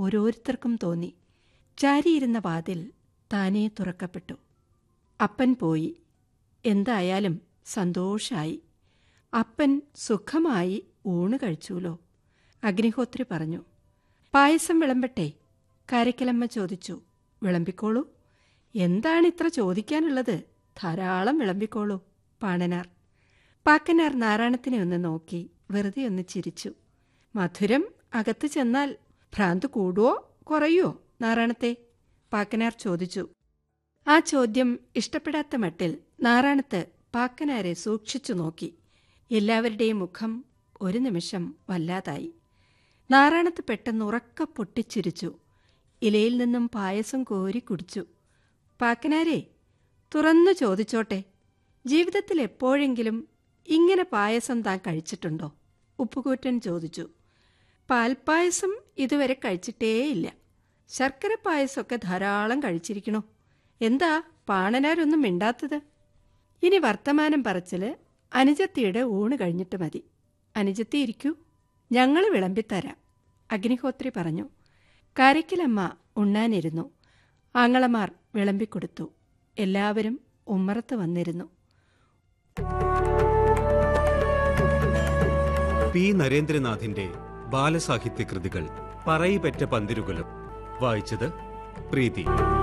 ഓരോരുത്തർക്കും തോന്നി ചാരിയിരുന്ന വാതിൽ താനേ തുറക്കപ്പെട്ടു അപ്പൻ പോയി എന്തായാലും സന്തോഷായി അപ്പൻ സുഖമായി ഊണ് കഴിച്ചൂലോ അഗ്നിഹോത്രി പറഞ്ഞു പായസം വിളമ്പട്ടെ കാരക്കലമ്മ ചോദിച്ചു വിളമ്പിക്കോളൂ എന്താണിത്ര ചോദിക്കാനുള്ളത് ധാരാളം വിളമ്പിക്കോളൂ പാണനാർ പാക്കനാർ നാരായണത്തിനെ ഒന്ന് നോക്കി വെറുതെ ഒന്ന് ചിരിച്ചു മധുരം അകത്ത് ചെന്നാൽ ഭ്രാന്ത് കൂടുവോ കുറയുവോ നാരായണത്തെ പാക്കനാർ ചോദിച്ചു ആ ചോദ്യം ഇഷ്ടപ്പെടാത്ത മട്ടിൽ നാറാണത്ത് പാക്കനാരെ സൂക്ഷിച്ചു നോക്കി എല്ലാവരുടെയും മുഖം ഒരു നിമിഷം വല്ലാതായി നാറാണത്ത് പെട്ടെന്ന് ഉറക്ക പൊട്ടിച്ചിരിച്ചു ഇലയിൽ നിന്നും പായസം കോരി കുടിച്ചു പാക്കനാരെ തുറന്നു ചോദിച്ചോട്ടെ ജീവിതത്തിൽ എപ്പോഴെങ്കിലും ഇങ്ങനെ പായസം താൻ കഴിച്ചിട്ടുണ്ടോ ഉപ്പുകൂറ്റൻ ചോദിച്ചു പാൽപ്പായസം ഇതുവരെ കഴിച്ചിട്ടേയില്ല ശർക്കര പായസമൊക്കെ ധാരാളം കഴിച്ചിരിക്കണോ എന്താ പാണനാരൊന്നും മിണ്ടാത്തത് ഇനി വർത്തമാനം പറച്ചില് അനുജത്തിയുടെ ഊണ് കഴിഞ്ഞിട്ട് മതി അനുജത്തി ഇരിക്കൂ ഞങ്ങൾ വിളമ്പിത്തരാം അഗ്നിഹോത്രി പറഞ്ഞു കാരയ്ക്കലമ്മ ഉണ്ണാനിരുന്നു ആങ്ങളമാർ വിളമ്പിക്കൊടുത്തു എല്ലാവരും ഉമ്മറത്ത് വന്നിരുന്നു പി നരേന്ദ്രനാഥിന്റെ ബാലസാഹിത്യ കൃതികൾ പറയിപ്പറ്റ പന്തിരുകുലം വായിച്ചത് പ്രീതി